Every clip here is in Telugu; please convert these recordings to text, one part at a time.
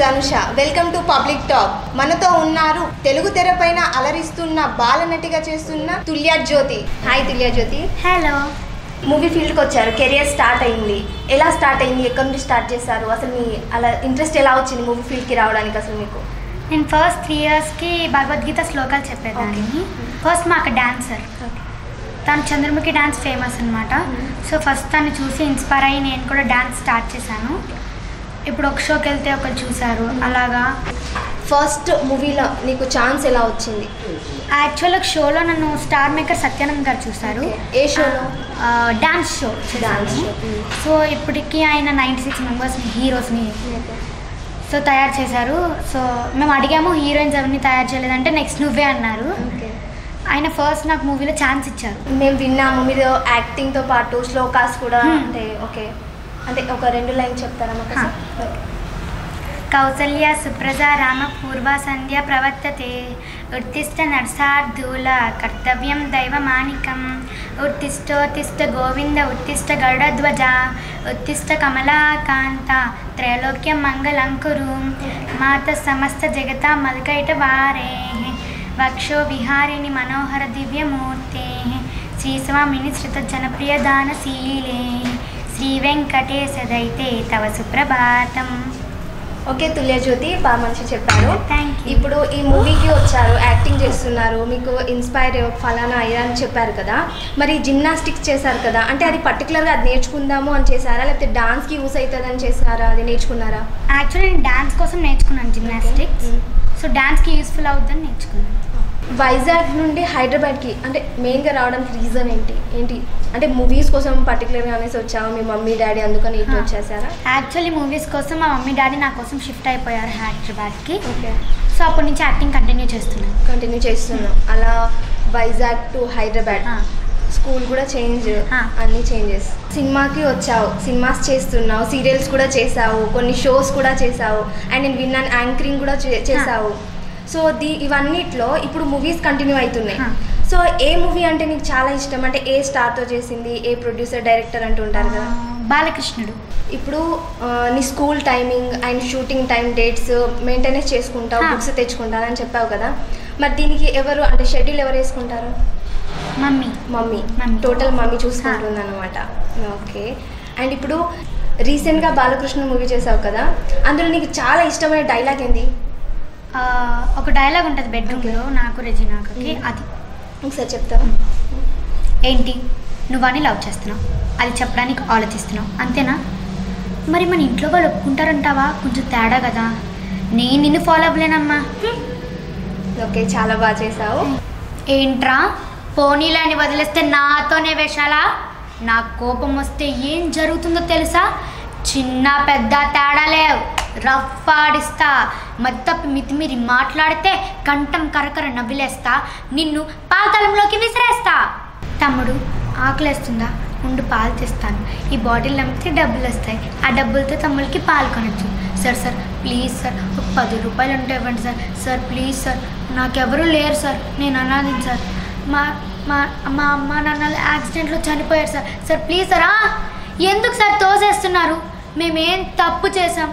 Tanusha welcome to public talk మనతో ఉన్నారు తెలుగు తెరపైన అలరిస్తున్న బాలనటిగా చేస్తున్న Tulya Jyothi hi Tulya Jyothi hello movie ఫీల్డ్కి వచ్చారు కెరియర్ స్టార్ట్ అయింది ఎలా స్టార్ట్ అయింది ఎక్కడి నుండి స్టార్ట్ చేశారు అసలు మీ అలా ఇంట్రెస్ట్ ఎలా వచ్చింది మూవీ ఫీల్డ్కి రావడానికి అసలు మీకు నేను ఫస్ట్ త్రీ ఇయర్స్కి భగవద్గీత శ్లోకాలు చెప్పేదాన్ని ఫస్ట్ మా అక్క డాన్సర్ తను చంద్రముఖి డాన్స్ ఫేమస్ అనమాట సో ఫస్ట్ తను చూసి ఇన్స్పైర్ అయ్యి నేను కూడా డాన్స్ స్టార్ట్ చేశాను ఇప్పుడు ఒక షోకి వెళ్తే ఒకరు చూశారు అలాగా ఫస్ట్ మూవీలో నీకు ఛాన్స్ ఎలా వచ్చింది యాక్చువల్గా షోలో నన్ను స్టార్ మేకర్ సత్యానంద్ గారు చూశారు ఏ షోలో డాన్స్ షో డాన్స్ చేశాను సో ఇప్పటికీ ఆయన నైంటీ సిక్స్ మెంబర్స్ని హీరోస్ని సో తయారు చేశారు సో మేము అడిగాము హీరోయిన్స్ ఎవరిని తయారు చేయలేదంటే నెక్స్ట్ నువ్వే అన్నారు ఓకే ఆయన ఫస్ట్ నాకు మూవీలో ఛాన్స్ ఇచ్చారు మేము విన్నాము మీరు యాక్టింగ్తో పాటు శ్లోకాస్ కూడా Hmm. అంటే ఓకే అంటే ఒక రెండు లైన్ చెప్తారా మాకు హా. అసలు? ఓకే. కౌసల్య సుప్రజ రామ పూర్వ సంధ్య ప్రవర్తతే ఉత్తిష్ట నర్సార్థూల కర్తవ్యం దైవమానికం ఉత్తిష్టోత్తిష్ట గోవింద ఉత్తిష్ట గరుడధ్వజ ఉత్తిష్ట కమలాకాంత త్రైలోక్యం మంగళం కురు మాత సమస్త జగత మల్కైట వారే వక్షో విహారిణి మనోహర దివ్యమూర్తే శ్రీస్వామిని శ్రుత జనప్రియ దానశీలే శ్రీ వెంకటేశ దైతే తవ సుప్రభాతం ఓకే తుల్య జ్యోతి బాగా మంచి చెప్పారు Thank you. ఇప్పుడు ఈ మూవీకి వచ్చారు యాక్టింగ్ చేస్తున్నారు మీకు ఇన్స్పైర్ ఫలానా అయ్యా అని చెప్పారు కదా మరి జిమ్నాస్టిక్స్ చేశారు కదా అంటే అది పర్టికులర్గా అది నేర్చుకుందాము అని చేశారా లేకపోతే డాన్స్కి యూస్ అవుతుందని చేశారా అది నేర్చుకున్నారా యాక్చువల్లీ నేను డాన్స్ కోసం నేర్చుకున్నాను జిమ్నాస్టిక్స్ Mm. సో డాన్స్కి యూస్ఫుల్ అవుతుందని నేర్చుకున్నాను వైజాగ్ నుండి హైదరాబాద్కి అంటే మెయిన్గా రావడానికి రీజన్ ఏంటి ఏంటి అంటే మూవీస్ కోసం పర్టికులర్గా అనేసి వచ్చావా మీ మమ్మీ డాడీ అందుకని ఇటు Huh. వచ్చేసారా యాక్చువల్లీ మూవీస్ కోసం మా మమ్మీ డాడీ నా కోసం షిఫ్ట్ అయిపోయారు హైదరాబాద్కి ఓకే సో అప్పటి నుంచి యాక్టింగ్ కంటిన్యూ చేస్తున్నాను కంటిన్యూ చేస్తున్నాం అలా Vizag to Hyderabad Ah. School కూడా చేంజ్ Ah. అన్ని చేంజెస్ సినిమాకి వచ్చావు సినిమాస్ చేస్తున్నావు సీరియల్స్ కూడా చేసావు కొన్ని షోస్ కూడా చేసావు అండ్ నేను విన్నాను యాంకరింగ్ కూడా చే- చేసావు సో ది ఇవన్నిట్లో ఇప్పుడు మూవీస్ కంటిన్యూ అవుతున్నాయి Ah. సో ఏ మూవీ అంటే నీకు చాలా ఇష్టం అంటే ఏ స్టార్తో చేసింది ఏ ప్రొడ్యూసర్ డైరెక్టర్ అంటూ ఉంటారు కదా ఆ, బాలకృష్ణుడు ఇప్పుడు ఆ, నీ school timing and shooting time dates maintenance చేసుకుంటావు Ah. బుక్స్ తెచ్చుకుంటానని చెప్పావు కదా మరి దీనికి ఎవరు అంటే షెడ్యూల్ ఎవరు వేసుకుంటారు mummy mummy mummy. Total mummy చూసుకుంటుంది అనమాట ఓకే అండ్ ఇప్పుడు రీసెంట్గా బాలకృష్ణ మూవీ చేసావు కదా అందులో నీకు చాలా ఇష్టమైన డైలాగ్ ఏంది ఆ, ఒక డైలాగ్ ఉంటుంది బెడ్రూమ్లో నాకు రెజినాకి Mm. అది ఒకసారి చెప్తావా ఏంటి నువ్వని లవ్ చేస్తున్నావు అది చెప్పడానికి ఆలోచిస్తున్నావు అంతేనా మరి మన ఇంట్లో వాళ్ళు ఒప్పుకుంటారంటావా కొంచెం తేడా కదా నేను నిన్ను ఫాలో అవ్వలేనమ్మా హ్మ్. ఓకే చాలా బాగా చేసావు ఏంట్రా పోనీలని వదిలేస్తే నాతోనే వేషాలా నా కోపం వస్తే ఏం జరుగుతుందో తెలుసా చిన్న పెద్ద తేడా లేవు రఫ్ ఆడిస్తా మత్తప్పి మితిమీరి మాట్లాడితే కంఠం కరకర నవ్విలేస్తా నిన్ను పాతాళంలోకి విసిరేస్తా తమ్ముడు ఆకలేస్తుందా ఉండు పాలు తెస్తాను ఈ బాటిల్ అమ్మితే డబ్బులు వస్తాయి ఆ డబ్బులతో తమ్ముడికి పాలు కొనొచ్చు సార్ సార్ ప్లీజ్ సార్ ఒక పది రూపాయలు ఉంటే ఇవ్వండి సార్ సార్ ప్లీజ్ సార్ నాకెవరూ లేరు సార్ నేను అనాథిని సార్ మా మా మా అమ్మ నాన్నలు యాక్సిడెంట్లో చనిపోయారు సార్ సార్ ప్లీజ్ సార్ ఆ! ఎందుకు సార్ తోసేస్తున్నారు మేమేం తప్పు చేసాం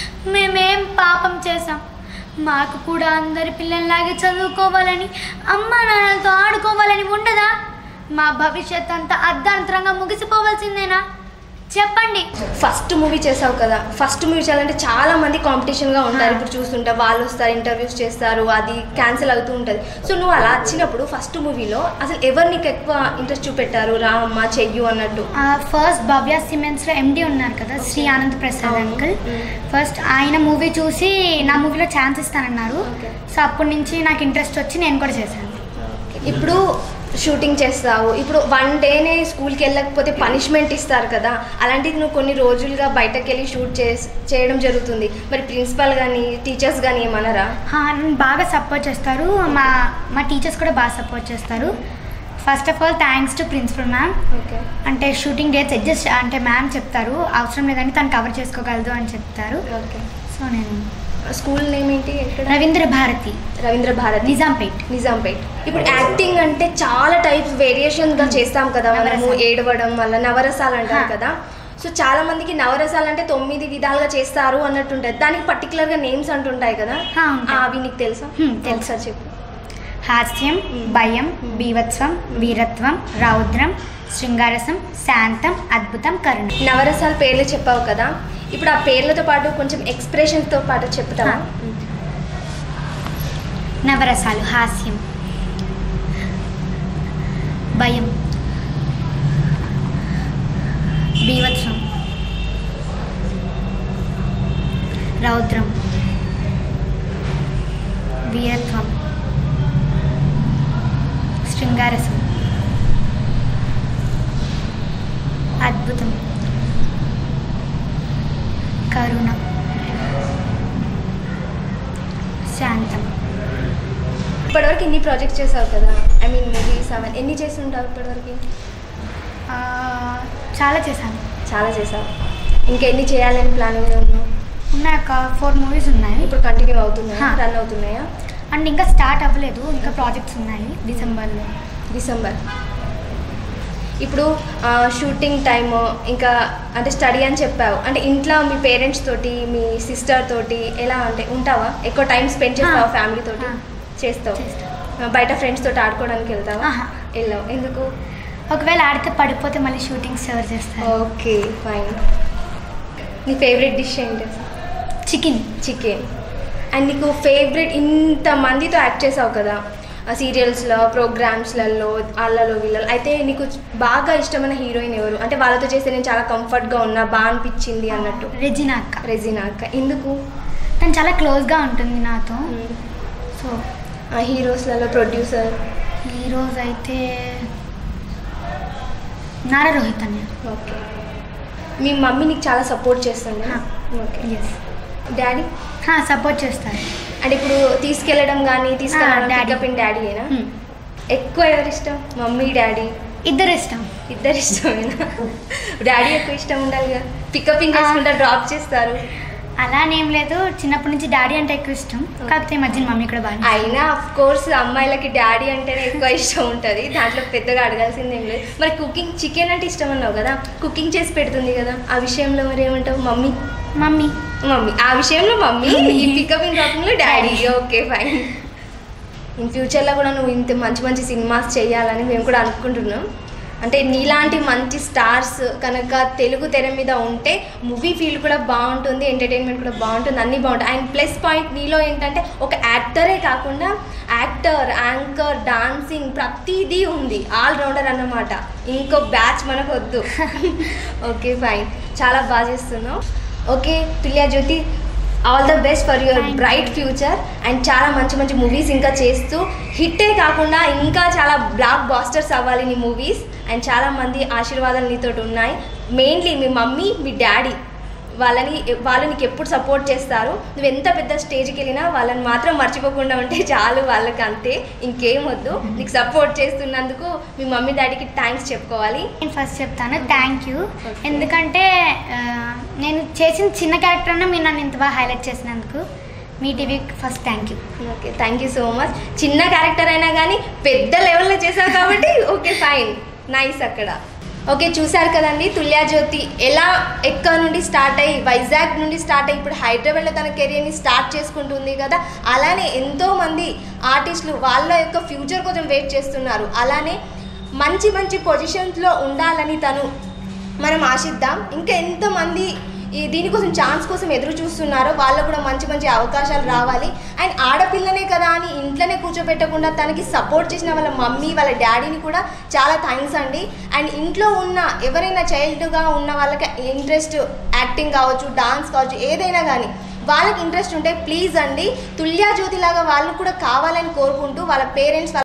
మేమేం పాపం చేసాం మాకు కూడా అందరి పిల్లల్లాగే చదువుకోవాలని అమ్మ నాన్నలతో ఆడుకోవాలని ఉండదా మా భవిష్యత్ అంతా అర్ధాంతరంగా ముగిసిపోవాల్సిందేనా చెప్పండి ఫస్ట్ మూవీ చేసావు కదా ఫస్ట్ మూవీ చేయాలంటే చాలా మంది కాంపిటీషన్గా ఉంటారు ఇప్పుడు చూస్తుంటే వాళ్ళు వస్తారు ఇంటర్వ్యూస్ చేస్తారు అది క్యాన్సిల్ అవుతూ ఉంటుంది సో నువ్వు అలా వచ్చినప్పుడు ఫస్ట్ మూవీలో అసలు ఎవరు నీకు ఎక్కువ ఇంట్రెస్ట్ చూపెట్టారు రామమ్మ చెయ్యు అన్నట్టు ఫస్ట్ భవ్య సిమెంట్స్లో ఎండి ఉన్నారు కదా శ్రీ ఆనంద్ ప్రసాద్ అవును. అంకుల్ మ్మ్. ఫస్ట్ ఆయన మూవీ చూసి నా మూవీలో ఛాన్స్ ఇస్తానన్నారు Okay. సో అప్పటి నుంచి నాకు ఇంట్రెస్ట్ వచ్చి నేను కూడా చేశాను ఇప్పుడు షూటింగ్ చేస్తావు ఇప్పుడు వన్ డేనే స్కూల్కి వెళ్ళకపోతే పనిష్మెంట్ ఇస్తారు కదా అలాంటిది నువ్వు కొన్ని రోజులుగా బయటకు వెళ్ళి షూట్ చేస్- చేయడం జరుగుతుంది మరి ప్రిన్సిపల్ కానీ టీచర్స్ కానీ ఏమన్నారా హా, నన్ను బాగా సపోర్ట్ చేస్తారు మా మా టీచర్స్ కూడా బాగా సపోర్ట్ చేస్తారు first of all thanks to principal ma'am okay అంటే షూటింగ్ డేట్స్ అడ్జస్ట్ అంటే మ్యామ్ చెప్తారు అవసరం లేదని తను కవర్ చేసుకోగలదు అని చెప్తారు ఓకే సో నేను స్కూల్ నేమ్ ఏంటి ఎక్కడ రవీంద్ర భారతి రవీంద్ర భారతి నిజాంపేట్ నిజాంపేట్ ఇప్పుడు యాక్టింగ్ అంటే చాలా టైప్స్ వేరియేషన్ గా చేస్తాం కదా మనము నవరసాలు. ఏడవడం వల్ల నవరసాలు అంటారు హా. కదా సో చాలా మందికి నవరసాలు అంటే తొమ్మిది విధాలుగా చేస్తారు అన్నట్టు ఉంటుంది దానికి పర్టికులర్గా నేమ్స్ అంటుంటాయి కదా ఆ, ఉంటాయి. ఆ, అవి నీకు తెలుసా హ్మ్, తెలుసు. ఒకసారి చెప్పు హాస్యం మ్మ్. భయం మ్మ్. బీభత్సం వీరత్వం రౌద్రం శృంగారసం శాంతం అద్భుతం కరుణ నవరసాల పేర్లు చెప్పావు కదా ఇప్పుడు ఆ పేర్లతో పాటు కొంచెం ఎక్స్ప్రెషన్స్తో పాటు చెప్తావా ఆ. నవరసాలు హాస్యం భయం బీభత్సం రౌద్రం వీరత్వం శృంగారసం అద్భుతం కరుణ శాంతం ఇప్పటివరకు ఇన్ని ప్రాజెక్ట్స్ చేసావు కదా ఐ మీన్ మూవీస్ అవన్నీ ఎన్ని చేసి ఉంటావు ఇప్పటివరకు ఆ, చాలా చేశాను చాలా చేసావు ఇంకెన్ని చేయాలని ప్లానింగ్ ఉన్నావు ఉన్నాయి ఒక ఫోర్ మూవీస్ ఉన్నాయి ఇప్పుడు కంటిన్యూ అవుతున్నాయా హా. రన్ అవుతున్నాయా అండ్ ఇంకా స్టార్ట్ అవ్వలేదు ఇంకా ప్రాజెక్ట్స్ ఉన్నాయి డిసెంబర్లో డిసెంబర్ ఇప్పుడు షూటింగ్ టైమ్ ఇంకా అంటే స్టడీ అని చెప్పావు అంటే ఇంట్లో మీ పేరెంట్స్ తోటి మీ సిస్టర్ తోటి ఎలా అంటే ఉంటావా ఎక్కువ టైం స్పెండ్ చేస్తావా ఆ. ఫ్యామిలీ తోటి ఆ. చేస్తావు చేస్తా. ఆ, బయట ఫ్రెండ్స్ తోటి ఆడుకోవడానికి వెళ్తావా ఆహా. వెళ్ళావు ఎందుకు ఒకవేళ ఆడితే పడిపోతే మళ్ళీ షూటింగ్స్ ఎవరు చేస్తారు ఓకే ఫైన్ నీ ఫేవరెట్ డిష్ ఏంటి చికెన్ చికెన్ అండ్ నీకు ఫేవరెట్ ఇంత మందితో యాక్ట్ చేసావు కదా ఆ సీరియల్స్లో ప్రోగ్రామ్స్లలో వాళ్ళలో వీళ్ళలో అయితే నీకు బాగా ఇష్టమైన హీరోయిన్ ఎవరు అంటే వాళ్ళతో చేస్తే నేను చాలా కంఫర్ట్గా ఉన్నా బాగా అనిపించింది అన్నట్టు రెజినా అక్క రెజినా అక్క ఎందుకు తను చాలా క్లోజ్గా ఉంటుంది నాతో సో ఆ హీరోస్లలో ప్రొడ్యూసర్ ఈరోజు అయితే నారా రోహిత్ అన్నయ్య ఓకే మీ మమ్మీ నీకు చాలా సపోర్ట్ చేస్తుంది హా. ఓకే ఎస్ డాడీ సపోర్ట్ చేస్తారు అంటే ఇప్పుడు తీసుకెళ్ళడం కానీ తీసుకెళ్ళడం daddy. పికప్ ఇన్ డాడీయేనా Hmm. ఎక్కువ ఎవరు ఇష్టం మమ్మీ డాడీ ఇద్దరు ఇష్టం ఇద్దరు ఇష్టమేనా డాడీ ఎక్కువ ఇష్టం ఉండాలి కదా పికప్ ఆ. చేసుకుంటారు డ్రాప్ చేస్తారు అలానేం లేదు చిన్నప్పటి నుంచి డాడీ అంటే ఎక్కువ ఇష్టం కాకపోతే ఈ మధ్యన మమ్మీ కూడా బాగా అయినా అఫ్ కోర్స్ అమ్మాయిలకి డాడీ అంటేనే ఎక్కువ ఇష్టం ఉంటుంది దాంట్లో పెద్దగా అడగాల్సింది ఏం లేదు మరి కుకింగ్ చికెన్ అంటే ఇష్టం అన్నావు కదా కుకింగ్ చేసి పెడుతుంది కదా ఆ విషయంలో మరి ఏమంటావు మమ్మీ మమ్మీ మమ్మీ ఆ విషయంలో మమ్మీ ఈ పికప్ ఇన్ డ్రాపింగ్లో డాడీ ఓకే ఫైన్ ఇన్ ఫ్యూచర్లో కూడా నువ్వు ఇంత మంచి మంచి సినిమాస్ చేయాలని మేము కూడా అనుకుంటున్నాం అంటే నీలాంటి మంచి స్టార్స్ కనుక తెలుగు తెర మీద ఉంటే మూవీ ఫీల్డ్ కూడా బాగుంటుంది ఎంటర్టైన్మెంట్ కూడా బాగుంటుంది అన్నీ బాగుంటాయి అండ్ ప్లస్ పాయింట్ నీలో ఏంటంటే ఒక యాక్టరే కాకుండా యాక్టర్ యాంకర్ డాన్సింగ్ ప్రతిదీ ఉంది ఆల్ రౌండర్ అన్నమాట ఇంకో బ్యాచ్ మనకు వద్దు ఓకే ఫైన్ చాలా బాగా చేస్తున్నావు okay Tulya Jyothi all the best for your Thank you. Bright future and చాలా మంచి మంచి మూవీస్ ఇంకా చేస్తూ హిట్టే కాకుండా ఇంకా చాలా బ్లాక్ బాస్టర్స్ అవ్వాలి నీ మూవీస్ అండ్ చాలా మంది ఆశీర్వాదాలు నీతో ఉన్నాయి మెయిన్లీ మీ మమ్మీ మీ డాడీ వాళ్ళని వాళ్ళు నీకు ఎప్పుడు సపోర్ట్ చేస్తారు నువ్వు ఎంత పెద్ద స్టేజ్కి వెళ్ళినా వాళ్ళని మాత్రం మర్చిపోకుండా ఉంటే చాలు వాళ్ళకి అంతే ఇంకేం వద్దు నీకు సపోర్ట్ చేస్తున్నందుకు మీ మమ్మీ డాడీకి థ్యాంక్స్ చెప్పుకోవాలి నేను ఫస్ట్ చెప్తాను థ్యాంక్ యూ Okay. ఎందుకంటే ఆ, నేను చేసిన చిన్న క్యారెక్టర్ అన్న మీరు నన్ను ఇంత బాగా హైలైట్ చేసినందుకు మీ టీవీకి first thank you okay thank you so much చిన్న క్యారెక్టర్ అయినా కానీ పెద్ద లెవెల్లో చేశావు కాబట్టి ఓకే ఫైన్ నైస్ అక్కడ ఓకే చూశారు కదండి తుల్యా జ్యోతి ఎలా ఎక్కడ నుండి స్టార్ట్ అయ్యి వైజాగ్ నుండి స్టార్ట్ అయ్యి ఇప్పుడు హైదరాబాద్లో తన కెరియర్ని స్టార్ట్ చేసుకుంటుంది కదా అలానే ఎంతోమంది ఆర్టిస్టులు వాళ్ళ యొక్క ఫ్యూచర్ కోసం వెయిట్ చేస్తున్నారు అలానే మంచి మంచి పొజిషన్స్లో ఉండాలని తను మనం ఆశిద్దాం ఇంకా ఎంతమంది ఈ దీనికోసం ఛాన్స్ కోసం ఎదురు చూస్తున్నారో వాళ్ళకు కూడా మంచి మంచి అవకాశాలు రావాలి అండ్ ఆడపిల్లనే కదా అని ఇంట్లోనే కూర్చోబెట్టకుండా తనకి సపోర్ట్ చేసిన వాళ్ళ మమ్మీ వాళ్ళ డాడీని కూడా చాలా థ్యాంక్స్ అండి అండ్ ఇంట్లో ఉన్న ఎవరైనా చైల్డ్గా ఉన్న వాళ్ళకి ఇంట్రెస్ట్ యాక్టింగ్ కావచ్చు డాన్స్ కావచ్చు ఏదైనా కానీ వాళ్ళకి ఇంట్రెస్ట్ ఉంటే ప్లీజ్ అండి తుల్యా జ్యోతి లాగా వాళ్ళు కూడా కావాలని కోరుకుంటూ వాళ్ళ పేరెంట్స్